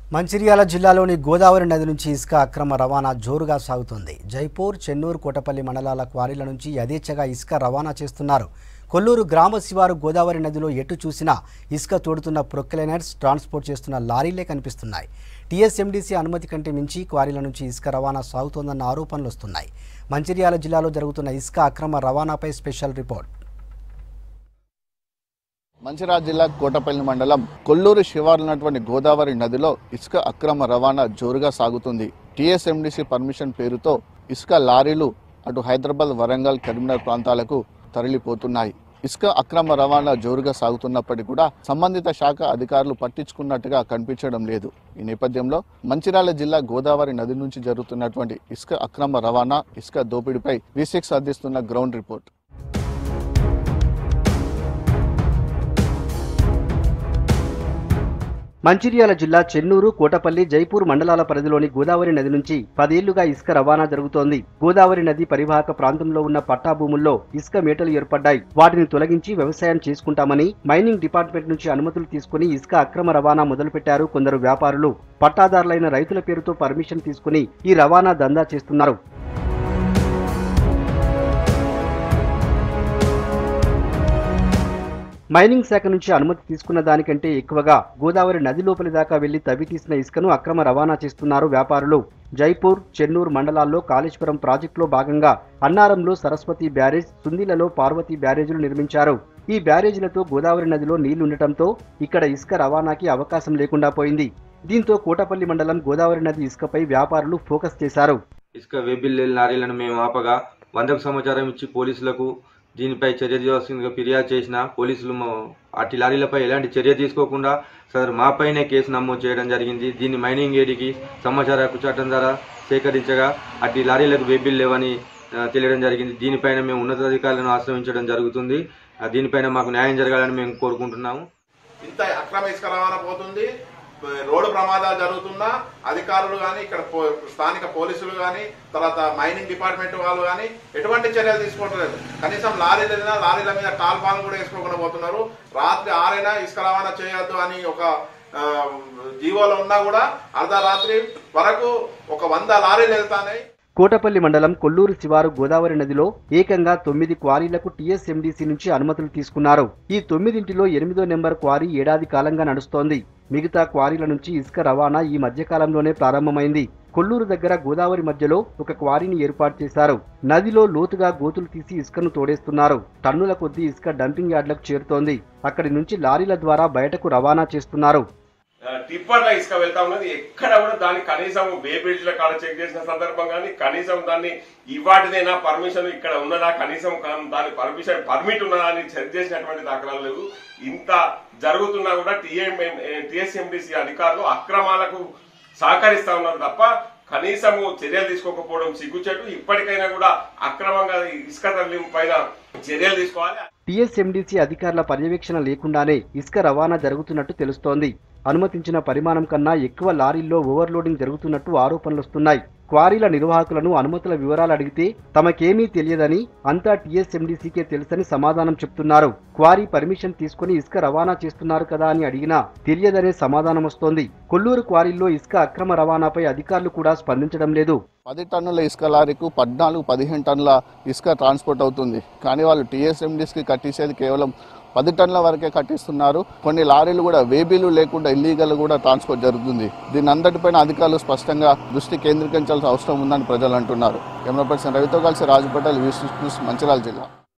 మంచిర్యాల జిల్లాలోని గోదావరి నది నుంచి ఇసుక అక్రమ రవాణా జోరుగా సాగుతోంది జైపూర్ చెన్నూరు కోటపల్లి మండలాల క్వారీల నుంచి యథేచ్ఛగా ఇసుక రవాణా చేస్తున్నారు కొల్లూరు గ్రామ శివారు గోదావరి నదిలో ఎటు చూసినా ఇసుక తోడుతున్న ప్రొక్లైనర్స్ ట్రాన్స్పోర్ట్ చేస్తున్న లారీలే కనిపిస్తున్నాయి టీఎస్ఎండీసీ అనుమతి కంటే మించి క్వారీల నుంచి ఇసుక రవాణా సాగుతోందన్న ఆరోపణలు వస్తున్నాయి మంచిర్యాల జిల్లాలో జరుగుతున్న ఇసుక అక్రమ రవాణాపై స్పెషల్ రిపోర్ట్ మంచిర్యాల జిల్లా కోటపల్లి మండలం కొల్లూరు శివారు ఉన్నటువంటి గోదావరి నదిలో ఇసుక అక్రమ రవాణా జోరుగా సాగుతుంది టీఎస్ఎండిసి పర్మిషన్ పేరుతో ఇసుక లారీలు అటు హైదరాబాద్ వరంగల్ కరీంనగర్ ప్రాంతాలకు తరలిపోతున్నాయి ఇసుక అక్రమ రవాణా జోరుగా సాగుతున్నప్పటికీ కూడా సంబంధిత శాఖ అధికారులు పట్టించుకున్నట్టుగా కనిపించడం లేదు ఈ నేపథ్యంలో మంచిర్యాల జిల్లా గోదావరి నది నుంచి జరుగుతున్నటువంటి ఇసుక అక్రమ రవాణా ఇసుక దోపిడీపై వి సిక్స్ అందిస్తున్న గ్రౌండ్ రిపోర్ట్ మంచిర్యాల జిల్లా చెన్నూరు కోటపల్లి జైపూర్ మండలాల పరిధిలోని గోదావరి నది నుంచి పదేళ్లుగా ఇసుక రవాణా జరుగుతోంది గోదావరి నది పరివాహక ప్రాంతంలో ఉన్న పట్టా భూముల్లో ఇసుక మేటలు ఏర్పడ్డాయి వాటిని తొలగించి వ్యవసాయం చేసుకుంటామని మైనింగ్ డిపార్ట్మెంట్ నుంచి అనుమతులు తీసుకుని ఇసుక అక్రమ రవాణా మొదలుపెట్టారు కొందరు వ్యాపారులు పట్టాదారులైన రైతుల పేరుతో పర్మిషన్ తీసుకుని ఈ రవాణా దందా చేస్తున్నారు మైనింగ్ శాఖ నుంచి అనుమతి తీసుకున్న దానికంటే ఎక్కువగా గోదావరి నది లోపలి దాకా వెళ్లి తవ్వి తీసిన ఇసుకను అక్రమ రవాణా చేస్తున్నారు వ్యాపారులు జైపూర్ చెన్నూరు మండలాల్లో కాళేశ్వరం ప్రాజెక్టులో భాగంగా అన్నారంలో సరస్వతి బ్యారేజ్ సుందిలలో పార్వతి బ్యారేజీలు నిర్మించారు ఈ బ్యారేజీలతో గోదావరి నదిలో నీళ్లుండటంతో ఇక్కడ ఇసుక రవాణాకి అవకాశం లేకుండా పోయింది దీంతో కోటపల్లి మండలం గోదావరి నది ఇసుకపై వ్యాపారులు ఫోకస్ చేశారు ఇసుక వెబిల్ లారీలను మేము ఆపగా వందకు సమాచారం ఇచ్చి పోలీసులకు దీనిపై చర్య తీయాల్సిందిగా ఫిర్యాదు చేసిన పోలీసులు మా- అట్టి లారీలపై ఎలాంటి చర్య తీసుకోకుండా సార్ మాపైనే కేసు నమోదు చేయడం జరిగింది దీన్ని మైనింగ్ ఏడికి సమాచార హక్కు చట్టం ద్వారా సేకరించగా అట్టి లారీలకు వెబిల్ లేవని ఆ, తెలియడం జరిగింది దీనిపైన మేము ఉన్నతాధికారులను ఆశ్రయించడం జరుగుతుంది ఆ, దీనిపైన మాకు న్యాయం జరగాలని మేము కోరుకుంటున్నాము ఇంత అక్రమ ఇసుక రవాణా పోతుంది రోడ్డు ప్రమాదాలు జరుగుతున్నా అధికారులు కానీ ఇక్కడ పో- స్థానిక పోలీసులు కానీ తర్వాత మైనింగ్ డిపార్ట్మెంట్ వాళ్ళు కానీ ఎటువంటి చర్యలు తీసుకోవట్లేదు కనీసం లారీలు వెళ్ళినా లారీల మీద టాల్పాలు కూడా వేసుకోకుండా పోతున్నారు రాత్రి ఆరైనా ఇసుక రవాణా చేయొద్దు అని ఒక ఆ, జీవోలో ఉన్నా కూడా అర్ధరాత్రి వరకు ఒక వంద లారీలు వెళ్తాయి కోటపల్లి మండలం కొల్లూరు శివారు గోదావరి నదిలో ఏకంగా తొమ్మిది క్వారీలకు టీఎస్ఎండీసీ నుంచి అనుమతులు తీసుకున్నారు ఈ తొమ్మిదింటిలో ఎనిమిదో నెంబర్ క్వారీ ఏడాది కాలంగా నడుస్తోంది మిగతా క్వారీల నుంచి ఇసుక రవాణా ఈ మధ్యకాలంలోనే ప్రారంభమైంది కొల్లూరు దగ్గర గోదావరి మధ్యలో ఒక క్వారీని ఏర్పాటు చేశారు నదిలో లోతుగా గోతులు తీసి ఇసుకను తోడేస్తున్నారు టన్నుల కొద్దీ ఇసుక డంపింగ్ యార్డ్లకు చేరుతోంది అక్కడి నుంచి లారీల ద్వారా బయటకు రవాణా చేస్తున్నారు ఆ, టిప్పర్ల ఇసుక వెళ్తా ఉన్నది ఎక్కడ కూడా దాన్ని కనీసం వే బ్రిడ్జ్ కాడ చెక్ చేసిన సందర్భం కానీ కనీసం దాన్ని ఇవాటిదైనా పర్మిషన్ ఇక్కడ ఉన్నదా కనీసం కా- దాని పర్మిషన్ పర్మిట్ ఉన్నదా అని చెక్ చేసినటువంటి దాఖలాలు లేవు ఇంత జరుగుతున్నా కూడా టీఎం టిఎస్ఎండిసి అధికారులు అక్రమాలకు సహకరిస్తా ఉన్నారు తప్ప కనీసము చర్యలు తీసుకోకపోవడం సిగ్గుచేటు ఇప్పటికైనా కూడా అక్రమంగా ఇసుక తరలింపు పైన చర్యలు తీసుకోవాలి టీఎస్ఎండీసీ అధికారుల పర్యవేక్షణ లేకుండానే ఇసుక రవాణా జరుగుతున్నట్టు తెలుస్తోంది అనుమతించిన పరిమాణం కన్నా ఎక్కువ లారీల్లో ఓవర్లోడింగ్ జరుగుతున్నట్టు ఆరోపణలొస్తున్నాయి క్వారీల నిర్వాహకులను అనుమతుల వివరాలు అడిగితే తమకేమీ తెలియదని అంతా టీఎస్ఎండీసీకే తెలుసని సమాధానం చెప్తున్నారు క్వారీ పర్మిషన్ తీసుకుని ఇసుక రవాణా చేస్తున్నారు కదా అని అడిగినా తెలియదనే సమాధానం వస్తోంది కొల్లూరు క్వారీల్లో ఇసుక అక్రమ రవాణాపై అధికారులు కూడా స్పందించడం లేదు పది టన్నుల ఇసుక లారీకు పద్నాలుగు పదిహేను టన్నుల ఇసుక ట్రాన్స్పోర్ట్ అవుతుంది కానీ వాళ్ళు టీఎస్ఎండీస్కి కట్టించేది కేవలం పది టన్నుల వరకే కట్టిస్తున్నారు కొన్ని లారీలు కూడా వేబీలు లేకుండా ఇల్లీగల్ కూడా ట్రాన్స్పోర్ట్ జరుగుతుంది దీని అందటిపైన అధికారులు స్పష్టంగా దృష్టి కేంద్రీకరించాల్సిన అవసరం ఉందని ప్రజలు అంటున్నారు కెమెరా పర్సన్ రవితో కలిసి Raju Patel V six news Mancherial జిల్లా